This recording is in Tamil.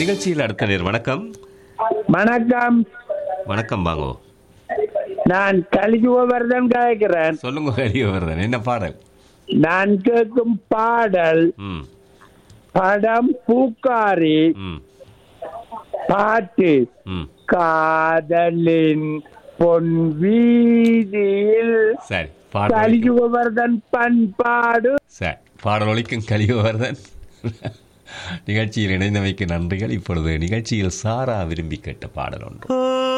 நிகழ்ச்சியில் அடுத்த நேர் வணக்கம் வணக்கம் வணக்கம் வாங்கோ நான் கலிஜுவர்தன் கேட்கிறேன் சொல்லுங்க ஹரியவர்தன் என்ன பாடல் நான் கேட்கும் பாடல் ம் படம் பூக்காரி ம் பாட்டு ம் காதலின் பொன் வீதியில் சரி பாடல் ஒலிக்கும். கலிஜுவர்தன் பண்பாடு சரி பாடல் ஒலிக்கும் கலிவர்தன் நிகழ்ச்சியில் இணைந்தமைக்கு நன்றிகள் இப்பொழுது நிகழ்ச்சியில் சாரா விரும்பி கேட்ட பாடல் ஒன்று